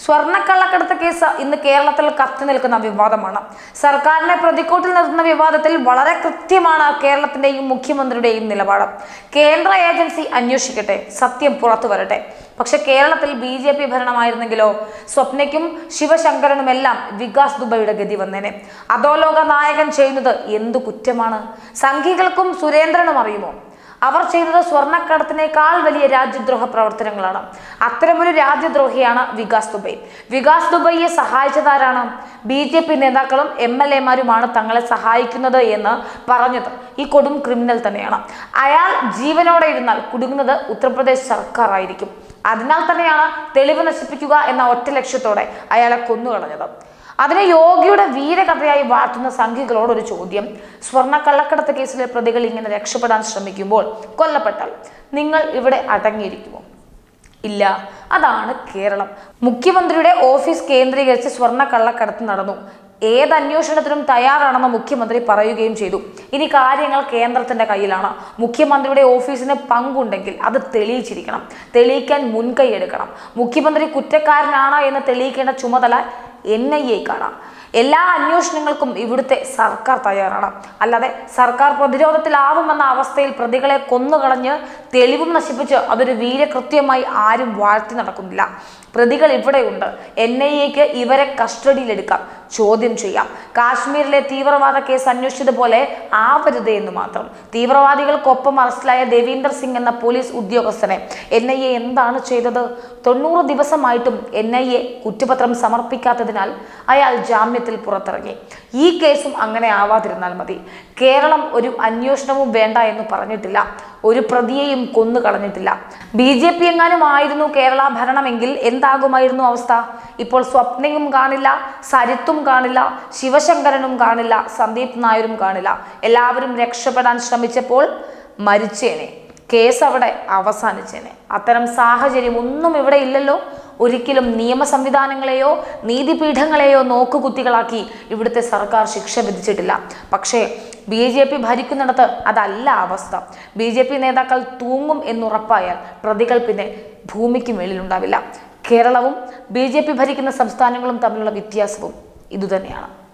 സ്വർണ്ണക്കള്ളക്കടത്ത് case ഇന്ന് കേരളത്തിൽ കത്തി നിൽക്കുന്ന വിവാദമാണ് സർക്കാരിനെ പ്രതിക്കൂട്ടിൽ നിർത്തുന്ന വിവാദത്തിൽ വളരെ കൃത്യമാണ് കേരളത്തിന്റെയും മുഖ്യമന്ത്രിയുടെയും നിലപാട് കേന്ദ്ര ഏജൻസി അന്വേഷിക്കട്ടെ സത്യം പുറത്തു വരട്ടെ പക്ഷെ കേരളത്തിൽ ബി ജെ പി ഭരണമായിരുന്നെങ്കിലോ സ്വപ്നയ്ക്കും ശിവശങ്കരനുമെല്ലാം വികാസ് ദുബൈയുടെ ഗതി വന്നേനെ അധോലോക നായകൻ ചെയ്യുന്നത് എന്തു കുറ്റമാണ് സംഘികൾക്കും സുരേന്ദ്രനും അറിയുമോ അവർ ചെയ്തത് സ്വർണ്ണക്കടത്തിനേക്കാൾ വലിയ രാജ്യദ്രോഹ പ്രവർത്തനങ്ങളാണ് അത്തരമൊരു രാജ്യദ്രോഹിയാണ് വികാസ് ദുബൈ വികാസ് ദുബൈയെ സഹായിച്ചതാരാണ് ബി ജെ പി നേതാക്കളും എം എൽ എമാരുമാണ് തങ്ങളെ സഹായിക്കുന്നത് എന്ന് പറഞ്ഞത് ഈ കൊടും ക്രിമിനൽ തന്നെയാണ് അയാൾ ജീവനോടെ ഇരുന്നാൽ കുടുങ്ങുന്നത് ഉത്തർപ്രദേശ് സർക്കാർ ആയിരിക്കും അതിനാൽ തന്നെയാണ് തെളിവ് നശിപ്പിക്കുക എന്ന ഒറ്റ ലക്ഷ്യത്തോടെ അയാളെ കൊന്നുകളഞ്ഞത് അതിനെ യോഗിയുടെ വീരകഥയായി വാഴ്ത്തുന്ന സംഘികളോട് ഒരു ചോദ്യം സ്വർണ്ണ കള്ളക്കടത്ത് കേസിലെ പ്രതികൾ ഇങ്ങനെ രക്ഷപ്പെടാൻ ശ്രമിക്കുമ്പോൾ കൊല്ലപ്പെട്ടാൽ നിങ്ങൾ ഇവിടെ അടങ്ങിയിരിക്കുമോ ഇല്ല അതാണ് കേരളം മുഖ്യമന്ത്രിയുടെ ഓഫീസ് കേന്ദ്രീകരിച്ച് സ്വർണ്ണ കള്ളക്കടത്ത് നടന്നു ഏത് അന്വേഷണത്തിനും തയ്യാറാണെന്ന് മുഖ്യമന്ത്രി പറയുകയും ചെയ്തു ഇനി കാര്യങ്ങൾ കേന്ദ്രത്തിന്റെ കയ്യിലാണ് മുഖ്യമന്ത്രിയുടെ ഓഫീസിന് പങ്കുണ്ടെങ്കിൽ അത് തെളിയിച്ചിരിക്കണം തെളിയിക്കാൻ മുൻകൈ എടുക്കണം മുഖ്യമന്ത്രി കുറ്റക്കാരനാണ് എന്ന് തെളിയിക്കേണ്ട ചുമതല എൻ ഐ എക്കാണ് എല്ലാ അന്വേഷണങ്ങൾക്കും ഇവിടുത്തെ സർക്കാർ തയ്യാറാണ് അല്ലാതെ സർക്കാർ പ്രതിരോധത്തിലാവുമെന്ന അവസ്ഥയിൽ പ്രതികളെ കൊന്നുകളഞ്ഞ് തെളിവും നശിപ്പിച്ച് അതൊരു വീരകൃത്യമായി ആരും വാഴ്ത്തി നടക്കുന്നില്ല പ്രതികൾ ഇവിടെയുണ്ട് എൻ ഐ എക്ക് ഇവരെ കസ്റ്റഡിയിലെടുക്കാം ചോദ്യം ചെയ്യാം കാശ്മീരിലെ തീവ്രവാദ കേസ് അന്വേഷിച്ചതുപോലെ ആവരുത് എന്ന് മാത്രം തീവ്രവാദികൾക്കൊപ്പം അറസ്റ്റിലായ ദേവീന്ദർ സിംഗ് എന്ന പോലീസ് ഉദ്യോഗസ്ഥനെ എൻ ഐ എ എന്താണ് ചെയ്തത് തൊണ്ണൂറ് ദിവസമായിട്ടും എൻ ഐ എ കുറ്റപത്രം സമർപ്പിക്കാത്തതിനാൽ അയാൾ ജാമ്യത്തിൽ പുറത്തിറങ്ങി ഈ കേസും അങ്ങനെ ആവാതിരുന്നാൽ മതി കേരളം ഒരു അന്വേഷണവും വേണ്ട എന്ന് പറഞ്ഞിട്ടില്ല ഒരു പ്രതിയെയും കൊന്നു കളഞ്ഞിട്ടില്ല ബി ജെ പി എങ്ങാനും ആയിരുന്നു കേരള ഭരണമെങ്കിൽ എന്താകുമായിരുന്നു അവസ്ഥ ഇപ്പോൾ സ്വപ്നയും കാണില്ല സരിത്തും കാണില്ല ശിവശങ്കരനും കാണില്ല സന്ദീപ് നായരും കാണില്ല എല്ലാവരും രക്ഷപ്പെടാൻ ശ്രമിച്ചപ്പോൾ മരിച്ചേനെ കേസ് അവിടെ അവസാനിച്ചേനെ അത്തരം സാഹചര്യം ഒന്നും ഇവിടെ ഇല്ലല്ലോ ഒരിക്കലും നിയമ സംവിധാനങ്ങളെയോ നീതിപീഠങ്ങളെയോ നോക്കുകുത്തികളാക്കി ഇവിടുത്തെ സർക്കാർ ശിക്ഷ വിധിച്ചിട്ടില്ല പക്ഷേ ബി ജെ പി ഭരിക്കുന്നിടത്ത് അതല്ല അവസ്ഥ ബി ജെ പി നേതാക്കൾ തൂങ്ങും എന്നുറപ്പായാൽ പ്രതികൾ പിന്നെ ഭൂമിക്ക് മേളിലുണ്ടാവില്ല കേരളവും ബി ജെ പി ഭരിക്കുന്ന സംസ്ഥാനങ്ങളും തമ്മിലുള്ള വ്യത്യാസവും ഇതുതന്നെയാണ്